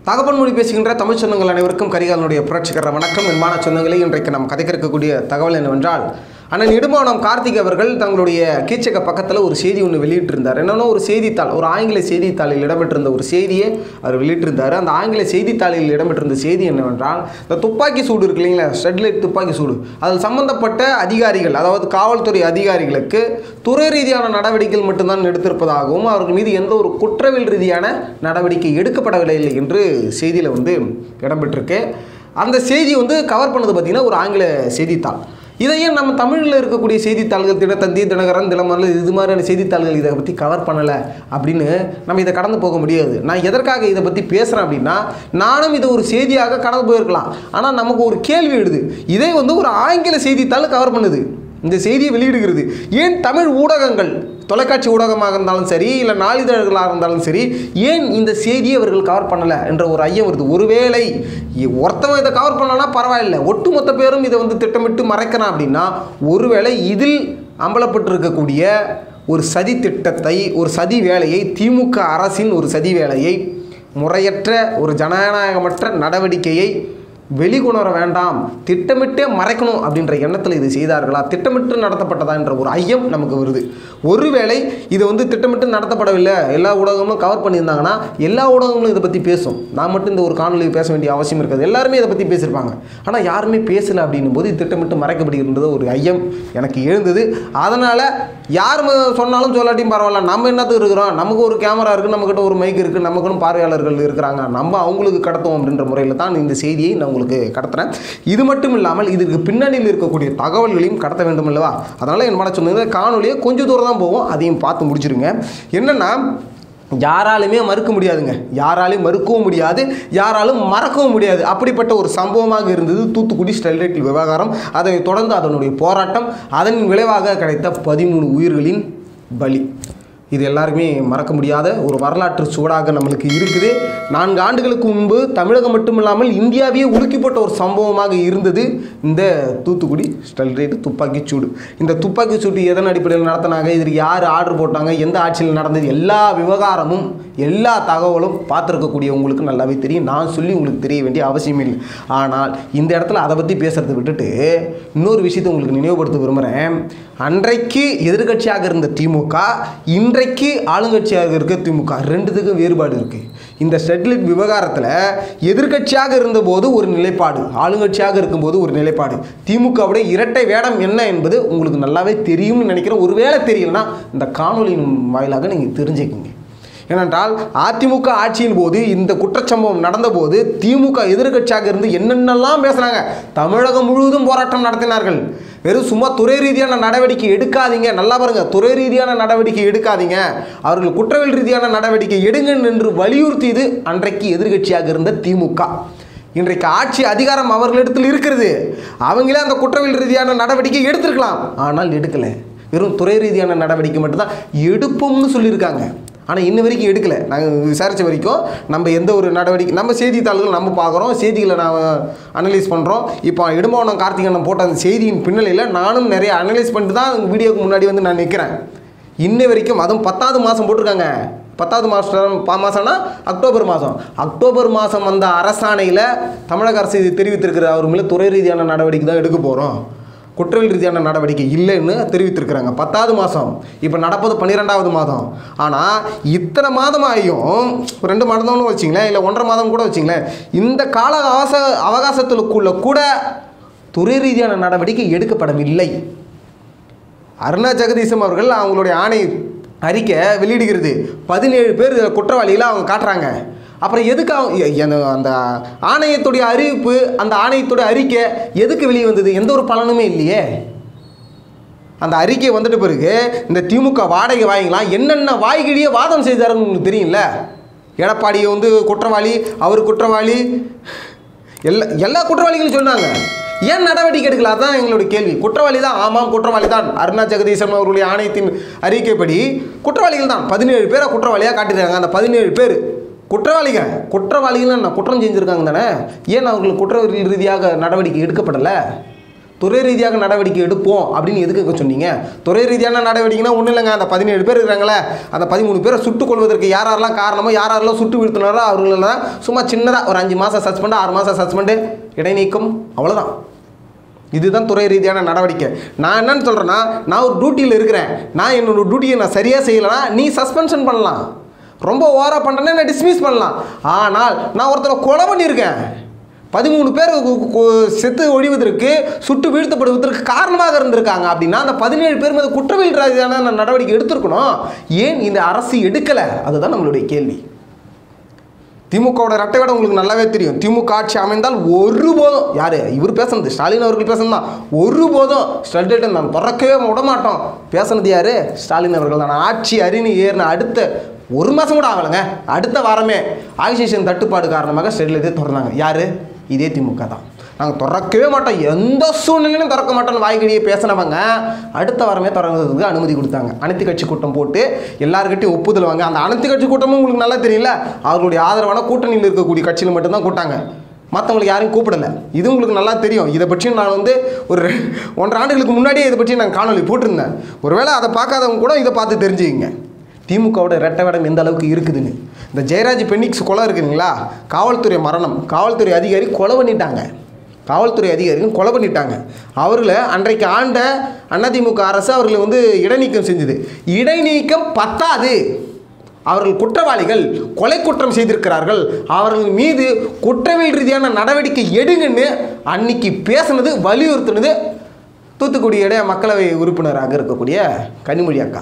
தகப்பன் மொழி பேசுகின்ற தமிழ் சொந்தங்கள் அனைவருக்கும் கரிகாலனுடைய புரட்சிகர வணக்கம் என்பான சொந்தங்களே இன்றைக்கு நாம் கதைக்க இருக்கக்கூடிய தகவல் என்னவென்றால் அண்ணன் இடுமானம் கார்த்திக் அவர்கள் தங்களுடைய கீச்சக பக்கத்தில் ஒரு செய்தி ஒன்று வெளியிட்டிருந்தார் என்னன்னா ஒரு செய்தித்தாள் ஒரு ஆங்கில செய்தித்தாளில் இடம்பெற்றிருந்த ஒரு செய்தியை அவர் வெளியிட்டிருந்தார் அந்த ஆங்கில செய்தித்தாளில் இடம்பெற்றிருந்த செய்தி என்னவென்றால் இந்த துப்பாக்கி சூடு இருக்கு இல்லைங்களா ஸ்டெட்லைட் துப்பாக்கி சூடு அதில் சம்பந்தப்பட்ட அதிகாரிகள் அதாவது காவல்துறை அதிகாரிகளுக்கு துறை ரீதியான நடவடிக்கைகள் மட்டும்தான் எடுத்திருப்பதாகவும் அவர்கள் மீது எந்த ஒரு குற்றவியல் ரீதியான நடவடிக்கை எடுக்கப்படவில்லை இல்லை என்று செய்தியில் வந்து இடம்பெற்றிருக்கு அந்த செய்தி வந்து கவர் பண்ணது பார்த்திங்கன்னா ஒரு ஆங்கில செய்தித்தாள் இதையே நம்ம தமிழில் இருக்கக்கூடிய செய்தித்தாள்கள் தினத்தந்தி தினகரன் தினமலர் இது மாதிரியான செய்தித்தாள்கள் இதை பற்றி கவர் பண்ணலை அப்படின்னு நம்ம இதை கடந்து போக முடியாது நான் எதற்காக இதை பற்றி பேசுகிறேன் அப்படின்னா நானும் இதை ஒரு செய்தியாக கடந்து போயிருக்கலாம் ஆனால் நமக்கு ஒரு கேள்வி எழுது இதை வந்து ஒரு ஆங்கில செய்தித்தாள் கவர் பண்ணுது இந்த செய்தியை வெளியிடுகிறது ஏன் தமிழ் ஊடகங்கள் தொலைக்காட்சி ஊடகமாக இருந்தாலும் சரி இல்லை நாளிதழ்களாக இருந்தாலும் சரி ஏன் இந்த செய்தியை அவர்கள் கவர் பண்ணலை என்ற ஒரு ஐயம் வருது ஒருவேளை இ- ஒருத்தவன் இதை கவர் பண்ணலன்னா பரவாயில்லை ஒட்டுமொத்த பேரும் இதை வந்து திட்டமிட்டு மறைக்கிறான் அப்படின்னா ஒருவேளை இதில் அம்பலப்பட்டிருக்கக்கூடிய ஒரு சதி திட்டத்தை ஒரு சதி வேலையை திமுக அரசின் ஒரு சதி வேலையை முறையற்ற ஒரு ஜனநாயகமற்ற நடவடிக்கையை வெளிக்கொணர வேண்டாம் திட்டமிட்டே மறைக்கணும் அப்படின்ற எண்ணத்தில் இது செய்தார்களா திட்டமிட்டு நடத்தப்பட்டதா என்ற ஒரு ஐயம் நமக்கு வருது ஒருவேளை இது வந்து திட்டமிட்டு நடத்தப்படவில்லை எல்லா ஊடகங்களும் கவர் பண்ணியிருந்தாங்கன்னா எல்லா ஊடகங்களும் இதை பற்றி பேசும் நான் மட்டும் இந்த ஒரு காணொலி பேச வேண்டிய அவசியம் இருக்காது எல்லாருமே இதை பற்றி பேசியிருப்பாங்க ஆனால் யாருமே பேசலை அப்படின்னும் போது இது திட்டமிட்டு மறைக்கப்படுகின்றது ஒரு ஐயம் எனக்கு எழுந்தது அதனால் யார் ம- சொன்னாலும் சொல்லாட்டியும் பரவாயில்ல நம்ம என்னத்துக்கு இருக்கிறோம் நமக்கு ஒரு கேமரா இருக்குது நம்மக்கிட்ட ஒரு மைக் இருக்குது நமக்குன்னு பார்வையாளர்கள் இருக்கிறாங்க நம்ம அவங்களுக்கு கடத்துவோம் அப்படின்ற முறையில் தான் இந்த செய்தியை நான் உங்களுக்கு கடத்துறேன் இது மட்டும் இல்லாமல் இதற்கு பின்னணியில் இருக்கக்கூடிய தகவல்களையும் கடத்த வேண்டும் அல்லவா அதனால் என் மன சொன்னது காணொலியை கொஞ்சம் தூரம் தான் போவோம் அதையும் பார்த்து முடிச்சிருங்க என்னென்னா யாராலுமே மறுக்க முடியாதுங்க யாராலையும் மறுக்கவும் முடியாது யாராலும் மறக்கவும் முடியாது அப்படிப்பட்ட ஒரு சம்பவமாக இருந்தது தூத்துக்குடி ஸ்டெர்லைட் விவகாரம் அதனைத் தொடர்ந்து அதனுடைய போராட்டம் அதன் விளைவாக கிடைத்த பதிமூணு உயிர்களின் பலி இது எல்லாருமே மறக்க முடியாத ஒரு வரலாற்று சுவடாக நம்மளுக்கு இருக்குது நான்கு ஆண்டுகளுக்கு முன்பு தமிழகம் மட்டுமில்லாமல் இந்தியாவையே உலுக்கி போட்ட ஒரு சம்பவமாக இருந்தது இந்த தூத்துக்குடி ஸ்டெல்ரைட் துப்பாக்கிச் சூடு இந்த துப்பாக்கிச் சூடு எதன் அடிப்படையில் நடத்தினாங்க இதற்கு யார் ஆர்டர் போட்டாங்க எந்த ஆட்சியில் நடந்தது எல்லா விவகாரமும் எல்லா தகவலும் பார்த்துருக்கக்கூடிய உங்களுக்கு நல்லாவே தெரியும் நான் சொல்லி உங்களுக்கு தெரிய வேண்டிய அவசியம் இல்லை ஆனால் இந்த இடத்துல அதை பற்றி பேசுகிறத விட்டுட்டு இன்னொரு விஷயத்தை உங்களுக்கு நினைவுபடுத்த விரும்புகிறேன் அன்றைக்கு எதிர்க்கட்சியாக இருந்த திமுக இன்றைக்கு ஆளுங்கட்சியாக இருக்க திமுக ரெண்டுத்துக்கும் வேறுபாடு இருக்குது இந்த ஸ்டெட்லைட் விவகாரத்தில் எதிர்க்கட்சியாக இருந்தபோது ஒரு நிலைப்பாடு ஆளுங்கட்சியாக இருக்கும்போது ஒரு நிலைப்பாடு திமுகவுடைய இரட்டை வேடம் என்ன என்பது உங்களுக்கு நல்லாவே தெரியும்னு நினைக்கிறேன் ஒருவேளை தெரியலனா இந்த காணொலியின் வாயிலாக நீங்கள் தெரிஞ்சுக்கிங்க ஏனென்றால் அதிமுக ஆட்சியின் போது இந்த குற்றச்சம்பவம் நடந்தபோது திமுக எதிர்க்கட்சியாக இருந்து என்னென்னலாம் பேசுனாங்க தமிழகம் முழுவதும் போராட்டம் நடத்தினார்கள் வெறும் சும்மா துறை ரீதியான நடவடிக்கை எடுக்காதீங்க நல்லா பாருங்க துறை ரீதியான நடவடிக்கை எடுக்காதீங்க அவர்கள் குற்றவியல் ரீதியான நடவடிக்கை எடுங்க என்று வலியுறுத்தியது அன்றைக்கு எதிர்க்கட்சியாக இருந்த திமுக இன்றைக்கு ஆட்சி அதிகாரம் அவர்களிடத்தில் இருக்கிறது அவங்களே அந்த குற்றவியல் ரீதியான நடவடிக்கை எடுத்திருக்கலாம் ஆனால் எடுக்கலை வெறும் துறை ரீதியான நடவடிக்கை மட்டும்தான் எடுப்போம்னு சொல்லியிருக்காங்க ஆனால் இன்ன வரைக்கும் எடுக்கலை நாங்கள் விசாரித்த வரைக்கும் நம்ம எந்த ஒரு நடவடிக்கை நம்ம செய்தித்தாள்கள் நம்ம பார்க்குறோம் செய்திகளை நான் அனலைஸ் பண்ணுறோம் இப்போ இடும்பவனம் கார்த்திகண்ணன் போட்ட அந்த செய்தியின் பின்னணியில் நானும் நிறைய அனலைஸ் பண்ணிட்டு தான் உங்கள் வீடியோக்கு முன்னாடி வந்து நான் நிற்கிறேன் இன்ன வரைக்கும் அதுவும் பத்தாவது மாதம் போட்டிருக்காங்க பத்தாவது மாதம் பா மாதம்னா அக்டோபர் மாதம் அக்டோபர் மாதம் வந்த அரசாணையில் தமிழக அரசு இது தெரிவித்திருக்கிற அவர் மேலே துறை ரீதியான நடவடிக்கை தான் எடுக்க போகிறோம் குற்றவியல் ரீதியான நடவடிக்கை இல்லைன்னு தெரிவித்திருக்கிறாங்க பத்தாவது மாதம் இப்போ நடப்பது பன்னிரெண்டாவது மாதம் ஆனால் இத்தனை மாதம் ஆகியும் ஒரு ரெண்டு மாதம்னு வச்சிங்களேன் இல்லை ஒன்றரை மாதம் கூட வச்சிங்களேன் இந்த கால அவகாச அவகாசத்துக்குள்ள கூட துறை ரீதியான நடவடிக்கை எடுக்கப்படவில்லை அருணா ஜெகதீசம் அவர்கள் அவங்களுடைய ஆணை அறிக்கை வெளியிடுகிறது பதினேழு பேர் இதுல குற்றவாளிகளை அவங்க காட்டுறாங்க அப்புறம் எதுக்கு அவங்க எ- என- அந்த ஆணையத்துடைய அறிவிப்பு அந்த ஆணையத்துடைய அறிக்கை எதுக்கு வெளியே வந்தது எந்த ஒரு பலனுமே இல்லையே அந்த அறிக்கை வந்துட்ட பிறகு இந்த திமுக வாடகை வாங்கிக்கலாம் என்னென்ன வாய்கிழியே வாதம் செய்தாருன்னு உங்களுக்கு தெரியும்ல எடப்பாடியை வந்து குற்றவாளி அவர் குற்றவாளி எல்லா எல்லா குற்றவாளிகளும் சொன்னாங்க ஏன் நடவடிக்கை எடுக்கல அதான் எங்களுடைய கேள்வி குற்றவாளி தான் ஆமாம் குற்றவாளி தான் அருணா ஜெகதீசன் அவர்களுடைய ஆணையத்தின் அறிக்கைப்படி குற்றவாளிகள் தான் பதினேழு பேரை குற்றவாளியாக காட்டியிருக்காங்க அந்த பதினேழு பேர் குற்றவாளிகள் குற்றவாளிகள் என்ன குற்றம் செஞ்சுருக்காங்க தானே ஏன் அவர்களுக்கு குற்றவியல் ரீதியாக நடவடிக்கை எடுக்கப்படலை துறை ரீதியாக நடவடிக்கை எடுப்போம் அப்படின்னு எதுக்கு சொன்னீங்க துறை ரீதியான நடவடிக்கைனா ஒன்றும் இல்லைங்க அந்த பதினேழு பேர் இருக்கிறாங்களே அந்த பதிமூணு பேரை சுட்டுக் கொள்வதற்கு யார் யாரெல்லாம் காரணமோ யார் யாரெல்லாம் சுட்டு வீழ்த்தினாரோ அவங்களெல்லாம் சும்மா சின்னதாக ஒரு அஞ்சு மாதம் சஸ்பெண்டு ஆறு மாதம் சஸ்பெண்டு இடைநீக்கம் அவ்வளோதான் இதுதான் துறை ரீதியான நடவடிக்கை நான் என்னன்னு சொல்கிறேன்னா நான் ஒரு டியூட்டியில் இருக்கிறேன் நான் என்னோட டியூட்டியை நான் சரியாக செய்யலைன்னா நீ சஸ்பென்ஷன் பண்ணலாம் ரொம்ப ஓவராக பண்ணுறேன்னா நான் டிஸ்மிஸ் பண்ணலாம் ஆனால் நான் ஒருத்தரை கொலை பண்ணியிருக்கேன் பதிமூணு பேர் கு- கு- செத்து ஒழிவதற்கு சுட்டு வீழ்த்தப்படுவதற்கு காரணமாக இருந்திருக்காங்க அப்படின்னா அந்த பதினேழு பேர் மீது குற்றவியல் ரீதியான நடவடிக்கை எடுத்திருக்கணும் ஏன் இந்த அரசு எடுக்கலை அதுதான் நம்மளுடைய கேள்வி திமுகவோட ரெட்டை வேடம் உங்களுக்கு நல்லாவே தெரியும் திமுக ஆட்சி அமைந்தால் ஒருபோதும் யார் இவர் பேசுனது ஸ்டாலின் அவர்கள் பேசுனது தான் ஒருபோதும் ஸ்டெல்டேட்டை நான் திறக்கவே விட மாட்டோம் பேசுனது யார் ஸ்டாலின் அவர்கள் தான் ஆட்சி அரிணி ஏறின அடுத்த ஒரு மாதம் கூட ஆகலைங்க அடுத்த வாரமே ஆக்சிஜன் தட்டுப்பாடு காரணமாக ஸ்டெர்லைட்டை திறந்தாங்க யார் இதே திமுக தான் நாங்கள் திறக்கவே மாட்டோம் எந்த சூழ்நிலையிலும் திறக்க மாட்டோம்னு வாய்க்கடியே பேசினவங்க அடுத்த வாரமே திறந்ததுக்கு அனுமதி கொடுத்தாங்க அனைத்து கட்சி கூட்டம் போட்டு எல்லாருக்கிட்டையும் ஒப்புதல் வாங்க அந்த அனைத்து கட்சி கூட்டமும் உங்களுக்கு நல்லா தெரியல அவர்களுடைய ஆதரவான கூட்டணியில் இருக்கக்கூடிய கட்சியில் மட்டும்தான் கூட்டாங்க மற்றவங்களுக்கு யாரையும் கூப்பிடல இது உங்களுக்கு நல்லா தெரியும் இதை பற்றி நான் வந்து ஒரு ரெ- ஒன்றரை ஆண்டுகளுக்கு முன்னாடியே இதை பற்றி நான் காணொலி போட்டிருந்தேன் ஒருவேளை அதை பார்க்காதவங்க கூட இதை பார்த்து தெரிஞ்சுக்கிங்க திமுகவோட ரெட்டை வேடம் எந்த அளவுக்கு இருக்குதுன்னு இந்த ஜெயராஜ் பென்னிக்ஸ் கொலை இருக்குதுங்களா காவல்துறை மரணம் காவல்துறை அதிகாரி கொலை பண்ணிட்டாங்க காவல்துறை அதிகாரிகள் கொலை பண்ணிட்டாங்க அவர்களை அன்றைக்கு ஆண்ட அதிமுக அரசு அவர்களை வந்து இடைநீக்கம் செஞ்சது இடைநீக்கம் பத்தாது அவர்கள் குற்றவாளிகள் கொலை குற்றம் செய்திருக்கிறார்கள் அவர்கள் மீது குற்றவியல் ரீதியான நடவடிக்கை எடுங்கன்னு அன்னைக்கு பேசுனது வலியுறுத்தினது தூத்துக்குடி இடைய மக்களவை உறுப்பினராக இருக்கக்கூடிய கனிமொழி அக்கா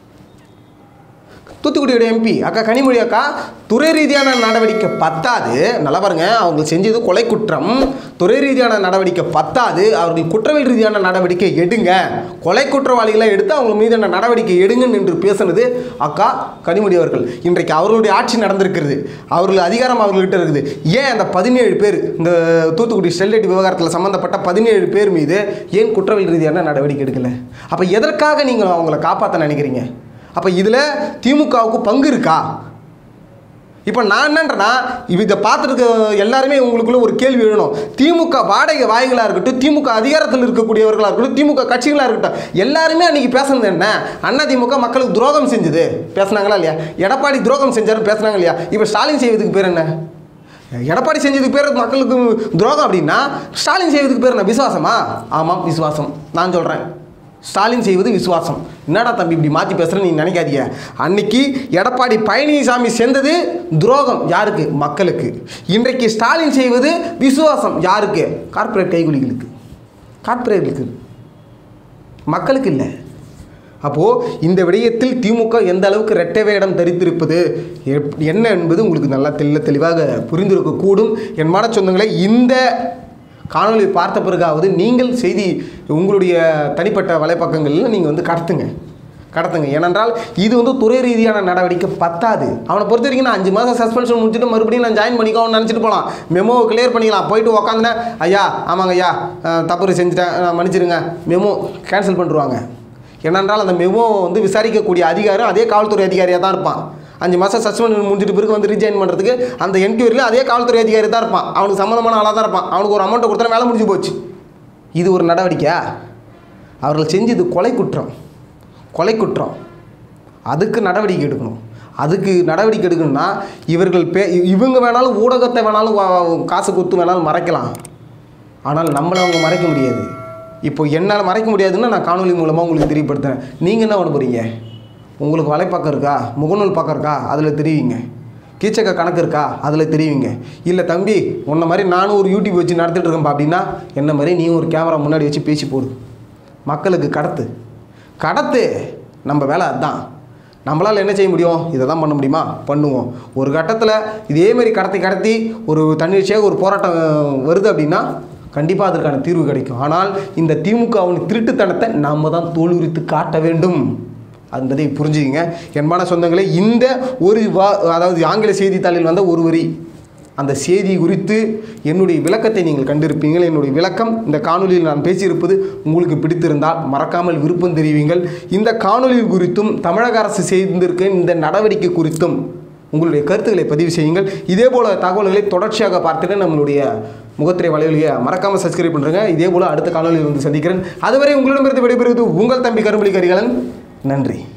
தூத்துக்குடியோட எம்பி அக்கா கனிமொழி அக்கா துறை ரீதியான நடவடிக்கை பத்தாது நல்லா பாருங்க அவங்க செஞ்சது கொலை குற்றம் துறை ரீதியான நடவடிக்கை பத்தாது அவர்கள் குற்றவியல் ரீதியான நடவடிக்கை எடுங்க கொலை குற்றவாளிகளை எடுத்து அவங்க மீதான நடவடிக்கை எடுங்கன்னு என்று பேசுனது அக்கா கனிமொழி அவர்கள் இன்றைக்கு அவர்களுடைய ஆட்சி நடந்திருக்கிறது அவர்கள் அதிகாரம் அவர்கள்ட்ட இருக்குது ஏன் அந்த பதினேழு பேர் இந்த தூத்துக்குடி ஸ்டெர்லைட் விவகாரத்தில் சம்மந்தப்பட்ட பதினேழு பேர் மீது ஏன் குற்றவியல் ரீதியான நடவடிக்கை எடுக்கல அப்போ எதற்காக நீங்கள் அவங்கள காப்பாற்ற நினைக்கிறீங்க அப்போ இதில் திமுகவுக்கு பங்கு இருக்கா இப்போ நான் என்னன்றேன்னா இப்போ இதை பார்த்துருக்க எல்லாருமே உங்களுக்குள்ள ஒரு கேள்வி எழுணும் திமுக வாடகை வாய்களாக இருக்கட்டும் திமுக அதிகாரத்தில் இருக்கக்கூடியவர்களாக இருக்கட்டும் திமுக கட்சிகளாக இருக்கட்டும் எல்லாருமே அன்றைக்கி பேசுனது என்ன அண்ணா திமுக மக்களுக்கு துரோகம் செஞ்சுது பேசுனாங்களா இல்லையா எடப்பாடி துரோகம் செஞ்சாரு பேசுனாங்க இல்லையா இப்போ ஸ்டாலின் செய்வதுக்கு பேர் என்ன எடப்பாடி செஞ்சதுக்கு பேர் மக்களுக்கு துரோகம் அப்படின்னா ஸ்டாலின் செய்வதுக்கு பேர் என்ன விசுவாசமா ஆமாம் விசுவாசம் நான் சொல்கிறேன் ஸ்டாலின் செய்வது விசுவாசம் என்னடா தம்பி இப்படி மாற்றி பேசுகிறேன்னு நீ நினைக்காதீங்க அன்னைக்கு எடப்பாடி பழனிசாமி செஞ்சது துரோகம் யாருக்கு மக்களுக்கு இன்றைக்கு ஸ்டாலின் செய்வது விசுவாசம் யாருக்கு கார்ப்பரேட் கைகுலிகளுக்கு கார்ப்பரேட்டுக்கு மக்களுக்கு இல்லை அப்போது இந்த விடயத்தில் திமுக எந்த அளவுக்கு ரெட்டை வேடம் தரித்திருப்பது எப்- என்ன என்பது உங்களுக்கு நல்லா தெல்ல தெளிவாக புரிந்திருக்கக்கூடும் என் மான சொந்தங்களே இந்த காணொளி பார்த்த பிறகாவது நீங்கள் செய்தி உங்களுடைய தனிப்பட்ட வலைப்பக்கங்களில் நீங்கள் வந்து கடத்துங்க கடத்துங்க ஏனென்றால் இது வந்து துறை ரீதியான நடவடிக்கை பத்தாது அவனை பொறுத்த வரைக்கும் நான் அஞ்சு மாதம் சஸ்பென்ஷன் முடிச்சுட்டு மறுபடியும் நான் ஜாயின் பண்ணிக்கோன்னு நினச்சிட்டு போகலாம் மெமோவை கிளியர் பண்ணிக்கலாம் போயிட்டு உக்காந்துனேன் ஐயா ஆமாங்க ஐயா அஹ், தப்பு செஞ்சுட்டேன் அஹ், மன்னிச்சிடுங்க மெமோ கேன்சல் பண்ணிருவாங்க ஏனென்றால் அந்த மெமோ வந்து விசாரிக்கக்கூடிய அதிகாரம் அதே காவல்துறை அதிகாரியாக தான் இருப்பான் அஞ்சு மாதம் சஸ்பெண்ட் முடிஞ்சிட்டு பிறகு வந்து ரீஜாயின் பண்ணுறதுக்கு அந்த என்கொயரியில் அதே காவல்துறை அதிகாரி தான் இருப்பான் அவனுக்கு சம்மந்தமான ஆளாக தான் இருப்பான் அவனுக்கு ஒரு அமௌண்ட்டை கொடுத்தா வேலை முடிஞ்சு போச்சு இது ஒரு நடவடிக்கையா அவர்கள் செஞ்சது கொலை குற்றம் கொலை குற்றம் அதுக்கு நடவடிக்கை எடுக்கணும் அதுக்கு நடவடிக்கை எடுக்கணும்னா இவர்கள் பே இவங்க வேணாலும் ஊடகத்தை வேணாலும் வா- காசு கொடுத்து வேணாலும் மறைக்கலாம் ஆனால் நம்மளை அவங்க மறைக்க முடியாது இப்போ என்னால் மறைக்க முடியாதுன்னு நான் காணொலி மூலமாக உங்களுக்கு தெரியப்படுத்துகிறேன் நீங்கள் என்ன பண்ண போகிறீங்க உங்களுக்கு வலைப்பக்கம் இருக்கா முகநூல் பக்கம் இருக்கா அதில் தெரிவிங்க கீச்சக்க கணக்கு இருக்கா அதில் தெரிவிங்க இல்லை தம்பி உன்ன மாதிரி நானும் ஒரு யூடியூப் வச்சு நடத்திட்டு இருக்கேன்ப்பா அப்படின்னா என்ன மாதிரி நீ ஒரு கேமரா முன்னாடி வச்சு பேசி போடு மக்களுக்கு கடத்து கடத்து நம்ம வேலை அதுதான் நம்மளால் என்ன செய்ய முடியும் இதை தான் பண்ண முடியுமா பண்ணுவோம் ஒரு கட்டத்தில் இதேமாரி கடத்தி கடத்தி ஒரு தன்னிச்சையாக ஒரு போராட்டம் அஹ், வருது அப்படின்னா கண்டிப்பாக அதற்கான தீர்வு கிடைக்கும் ஆனால் இந்த திமுகவின் திருட்டுத்தனத்தை நம்ம தான் தோலுரித்து காட்ட வேண்டும் என்பதை புரிஞ்சுக்கங்க என்பான சொந்தங்களே இந்த ஒரு வா அதாவது ஆங்கில செய்தித்தாளில் வந்த ஒரு வரி அந்த செய்தி குறித்து என்னுடைய விளக்கத்தை நீங்கள் கண்டிருப்பீங்கள் என்னுடைய விளக்கம் இந்த காணொலியில் நான் பேசியிருப்பது உங்களுக்கு பிடித்திருந்தால் மறக்காமல் விருப்பம் தெரிவிங்கள் இந்த காணொலி குறித்தும் தமிழக அரசு செய்திருக்க இந்த நடவடிக்கை குறித்தும் உங்களுடைய கருத்துக்களை பதிவு செய்யுங்கள் இதே போல தகவல்களை தொடர்ச்சியாக பார்த்துட்டு நம்மளுடைய முகத்திரை வலைவலியை மறக்காமல் சப்ஸ்கிரைப் பண்ணுறேங்க இதே போல் அடுத்த காணொலியில் வந்து சந்திக்கிறேன் அதுவரை உங்களிடமிருந்து விடைபெறுவது உங்கள் தம்பி கரும்புலி கரிகாலன் நன்றி